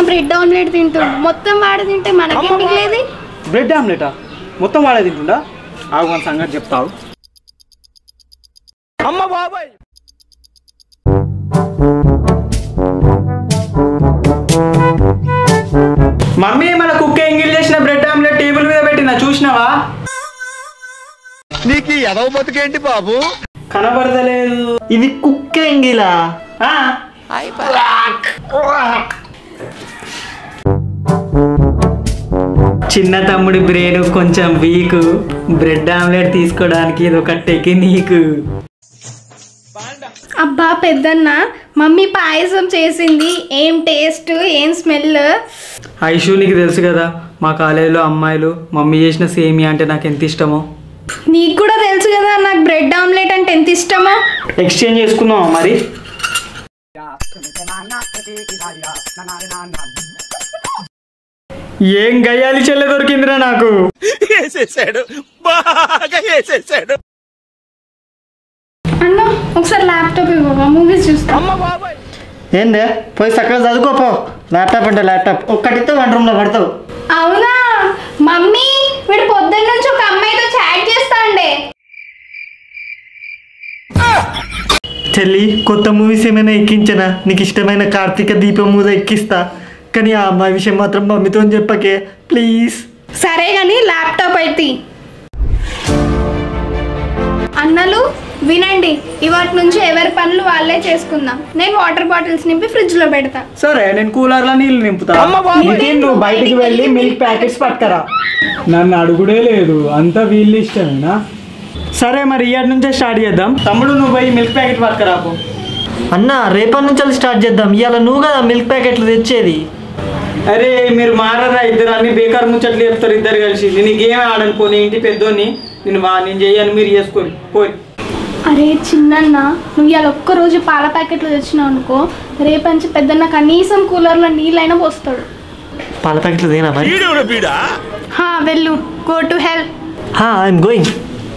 bread omelette తింటుండు మొత్తం వాడు తింటే మనకి మిగిలేది బ్రెడ్ ఆమ్లెటా మొత్తం వాడే తింటుండా ఆగు మన సంగతి చెప్తావు అమ్మ బాబాయ్ మమ్మీ మన కుక్క ఎంగిల్ చేసిన బ్రెడ్ ఆమ్లెట్ టేబుల్ మీద పెట్టినా చూసినావా నీకు ఈ ఎదవ బతుకేంటి బాబు కనబడతలేదు ఇది కుక్క ఎంగిలా ఆ, చిన్న తమ్ముడి బ్రెయిన్ కొంచెం వీక్ బ్రెడ్ ఆమ్లెట్ తీసుకోవడానికి ఇది ఒక టెక్నిక్ అబ్బా పెద్దన్న మమ్మీ పాయసం చేసింది ఏం టేస్ట్ ఏం స్మెల్ ఐషు నీకు తెలుసు కదా మా కాలేజీలో అమ్మాయిలు మమ్మీ చేసిన సేమియా అంటే నాకు ఎంత ఇష్టమో నీకు కూడా తెలుసు కదా నాకు బ్రెడ్ ఆమ్లెట్ అంటే ఎంత ఇష్టమో ఎక్స్చేంజ్ చేసుకుందామా మరి ఏం గయ్యాలి చెల్లె దొరికిందిరా నాకు వేసేసాడు బాగా వేసేసాడు అన్న ఒకసారి ల్యాప్టాప్ ఇవ్వవా మూవీస్ చూస్తా ఏందే పోయి చక్కగా చదువుకోపో ల్యాప్టాప్ అంటే ల్యాప్టాప్ ఒక్కటితో వన్ రూమ్లో పడతావు అవునా మమ్మీ వీడు పొద్దున్న నుంచి ఒక అమ్మాయితో చాట్ చేస్తా అండే చెల్లి కొత్త మూవీస్ ఏమైనా ఎక్కించనా నీకు ఇష్టమైన కార్తీక దీపం మూద ఎక్కిస్తా కానీ ఆ అమ్మాయి విషయం మాత్రం మమ్మీతో చెప్పకే ప్లీజ్ సరే కానీ ల్యాప్టాప్ అయితే అన్నలు వినండి ఇవాటి నుంచి ఎవరి పనులు వాళ్ళే చేసుకుందాం నేను వాటర్ బాటిల్స్ నింపి ఫ్రిడ్జ్ లో పెడతా సరే నేను కూలర్లో నీళ్ళు నింపుతా నితిన్, నువ్వు బయటికి వెళ్ళి మిల్క్ ప్యాకెట్స్ పట్టుకరా నన్ను అడుగుడే లేదు అంతా వీళ్ళు ఇష్టమేనా సరే మరి ఇయర్ నుంచే స్టార్ట్ చేద్దాం తమ్ముడు నువ్వు పోయి మిల్క్ ప్యాకెట్ పట్టుకరాపు అన్న రేపటి నుంచి స్టార్ట్ చేద్దాం ఇవాళ నువ్వు కదా మిల్క్ ప్యాకెట్లు తెచ్చేది అరే మీరు మారరా ఇద్దరు అన్ని బేకార్ ముచ్చట్లు చెప్తారు ఇద్దరు కలిసి నేను ఈ గేమ్ ఆడను పోనీ ఇంటి పెద్దోని నేను బా నేను చేయను మీరు చేసుకోరు పోయి అరే చిన్నన్న నువ్వు ఇవాళ ఒక్క రోజు పాల ప్యాకెట్లు తెచ్చినావు అనుకో రేపంచి పెద్దన్న కనీసం కూలర్లో నీళ్ళైనా పోస్తాడు పాల ప్యాకెట్లు తేనా మరి వీడు వీడా హా వెళ్ళు గో టు హెల్ప్ హా ఐఎమ్ గోయింగ్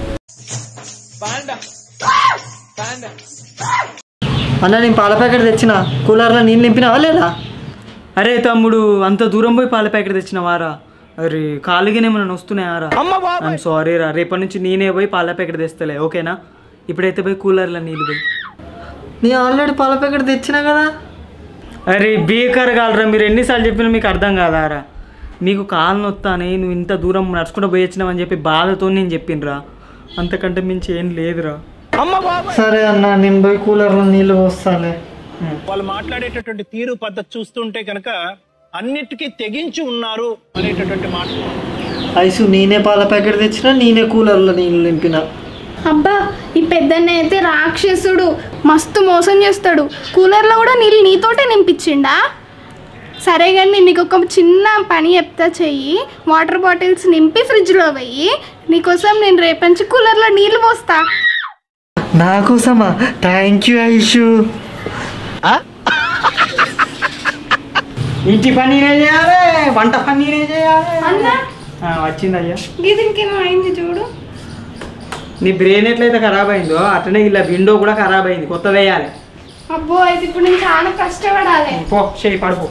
అన్న నేను పాల ప్యాకెట్ తెచ్చిన కూలర్లో నీళ్ళు నింపినావా లేదా అరే తమ్ముడు అంత దూరం పోయి పాల ప్యాకెట్ తెచ్చిన వారా అరే కాలుగానే మనం వస్తున్నాయారా ఐమ్ సారీ రా రేపటి నుంచి నేనే పోయి పాల ప్యాకెట్ తెస్తలే ఓకేనా ఇప్పుడైతే పోయి కూలర్లో నీళ్ళు పోయి నేను ఆల్రెడీ పాల ప్యాకెట్ తెచ్చినా కదా అరే బేకార్ కాలరా మీరు ఎన్నిసార్లు చెప్పినా మీకు అర్థం కాదారా మీకు కాలు నొత్తానే నువ్వు ఇంత దూరం నడుచుకుంటూ పోయి వచ్చినావని చెప్పి బాధతో నేను చెప్పినరా అంతకంటే మించి ఏం లేదురా సరే అన్న నేను పోయి కూలర్లో నీళ్ళు పోస్తాలే వాళ్ళు మాట్లాడేటటువంటి తీరు పద్ధతి చూస్తుంటే కనుక అన్నిటికీ తెగించి ఉన్నారు అనేటటువంటి మాట ఐసు నేనే పాల ప్యాకెట్ తెచ్చినా నేనే కూలర్లో నీళ్ళు నింపిన అబ్బా ఈ పెద్దన్న అయితే రాక్షసుడు మస్తు మోసం చేస్తాడు కూలర్లో కూడా నీళ్ళు నీతోటే నింపించిండా సరే కానీ నేను నీకు ఒక చిన్న పని చెప్తా చెయ్యి వాటర్ బాటిల్స్ నింపి ఫ్రిడ్జ్లో వెయ్యి నీకోసం నేను రేపంచి కూలర్లో నీళ్ళు పోస్తా నా కోసమా థ్యాంక్ యూ ఐషు ఇంటి పని నేనే చేయాలి వంట పని నేనే చేయాలి అన్నా ఆ, వచ్చిందయ్యా దీనికేమో అయింది చూడు నీ బ్రెయిన్ ఎట్లయితే ఖరాబ్ అయిందో అట్లనే ఇలా విండో కూడా ఖరాబ్ అయింది కొత్త వేయాలి అబ్బో అయితే ఇప్పుడు నేను చాలా కష్టపడాలి పో చేయి పడుకో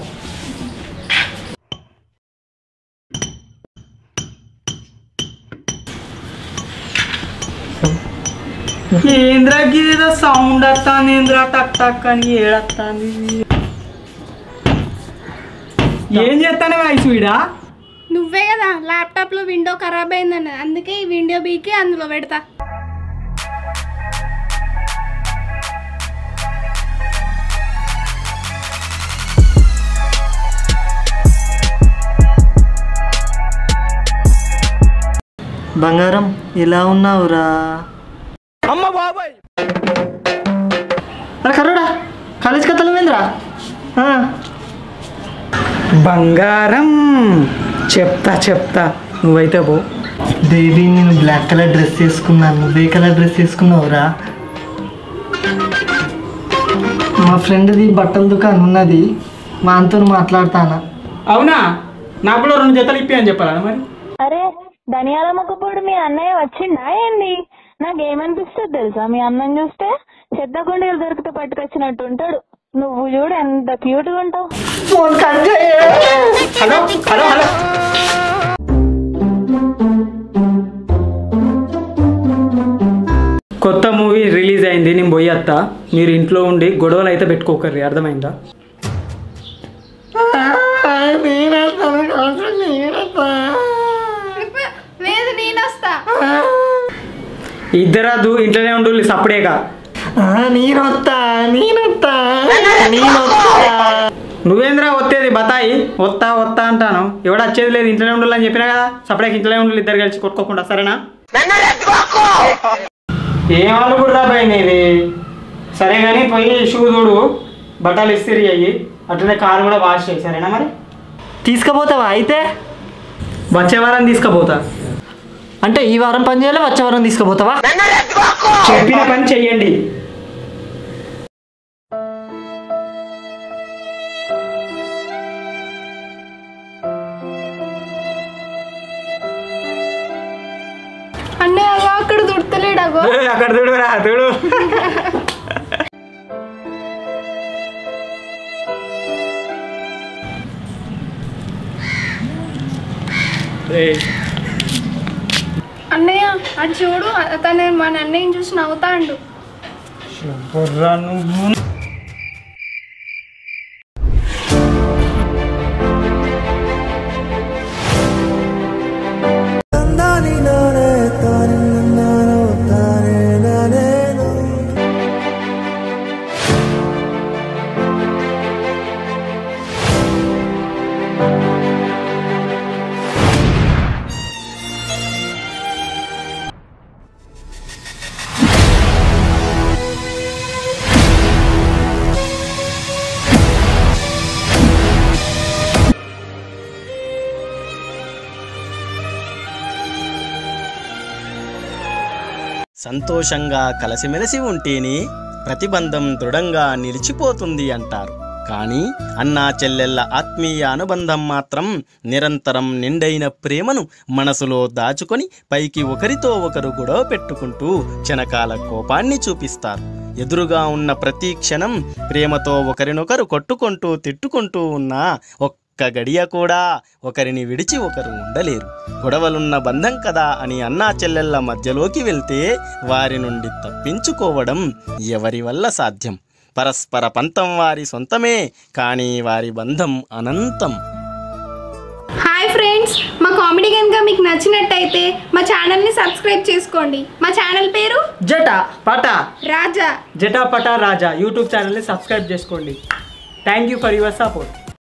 ఏంద్రా గిదేదో సౌండ్ వస్తుంది ఏంద్రా టక్ టక్ అని ఏడత్తాంది ఏం చేస్తానే వయసు వీడా నువ్వే కదా ల్యాప్టాప్లో విండో ఖరాబ్ అయిందన్న అందుకే ఈ విండో బీకి అందులో పెడతా బంగారం ఎలా ఉన్నావురా అమ్మ బాబాయ్ అరే కర్రోడా కాలేజ్ కథలు ఏంద్రా బంగారం చెప్తా చెప్తా నువ్వైతే పో బేబీ నేను బ్లాక్ కలర్ డ్రెస్ వేసుకున్నాను నువ్వే కలర్ డ్రెస్ వేసుకున్నావురా మా ఫ్రెండ్ది బట్టల దుకాణం ఉన్నది మా అంతో మాట్లాడతానా అవునా నాకు కూడా రెండు జతలు ఇప్పి అని చెప్పాలా మరి అరే ధనియాల మొక్కపోడు మీ అన్నయ్య వచ్చిండా ఏంది నాకేమనిపిస్తుంది తెలుసా మీ అన్నం చూస్తే చెత్త కొండలు దొరికితే పట్టుకొచ్చినట్టు ఉంటాడు నువ్వు చూడు ఎంత క్యూట్ గా ఉంటావు ఫోన్ కట్ చేయ హలో హలో హలో కొత్త మూవీ రిలీజ్ అయింది నేను పోయత్తా మీరు ఇంట్లో ఉండి గొడవలు అయితే పెట్టుకోకర్రి అర్థమైందా లేదు నేను వస్తా ఇద్దరదు ఇంట్లోనే ఉండు సపరేగా నేనొత్తా నేనొత్తా నేనొత్తా నువ్వేంద్రా వచ్చేది బతాయి వత్తా వత్తా అంటాను ఎవడు వచ్చేది లేదు ఇంట్లోనే ఉండాలని చెప్పినా కదా సపరేట్ ఇంట్లోనే ఉండాలి ఇద్దరు కలిసి కొట్టుకోకుండా సరేనా ఏం అనుకుంటా భయ్ నీది సరే కానీ పోయి షూ చూడు బట్టలు ఇస్త్రీ అయ్యి అట్లనే కారు కూడా వాష్ చేయి సరేనా మరి తీసుకుపోతావా అయితే వచ్చే వారం తీసుకుపోతా అంటే ఈ వారం పని చేయాలి వచ్చే వారం తీసుకుపోతావా చెప్పిన పని చెయ్యండి అన్నయ్య అగో అక్కడ దుడతలేడు అగో ఏయ్, అక్కడ చూడు రా చూడు ఏయ్, అన్నయ్య అటు చూడు అతను మన అన్నయ్యని చూసి నవ్వుతాండు బుర్రా నువ్వు సంతోషంగా కలిసిమెలిసి ఉంటేనే ప్రతిబంధం దృఢంగా నిలిచిపోతుంది అంటారు కానీ అన్నా చెల్లెళ్ళ ఆత్మీయ అనుబంధం మాత్రం నిరంతరం నిండైన ప్రేమను మనసులో దాచుకొని పైకి ఒకరితో ఒకరు గొడవ పెట్టుకుంటూ క్షణకాల కోపాన్ని చూపిస్తారు ఎదురుగా ఉన్న ప్రతి క్షణం ప్రేమతో ఒకరినొకరు కొట్టుకుంటూ తిట్టుకుంటూ ఉన్నా ఒక్క గడియ కూడా ఒకరిని విడిచి ఒకరు ఉండలేరు గొడవలున్న బంధం కదా అని అన్నా చెల్లెళ్ళ మధ్యలోకి వెళ్తే వారి నుండి తప్పించుకోవడం ఎవరి వల్ల సాధ్యం పరస్పర పంతం వారి సొంతమే కానీ వారి బంధం అనంతం హాయ్ ఫ్రెండ్స్ మా కామెడీ కనుక మీకు నచ్చినట్టయితే మా ఛానల్ని సబ్స్క్రైబ్ చేసుకోండి మా ఛానల్ పేరు జట పట రాజా జటాపట రాజా యూట్యూబ్ ఛానల్ని సబ్స్క్రైబ్ చేసుకోండి thank you for your support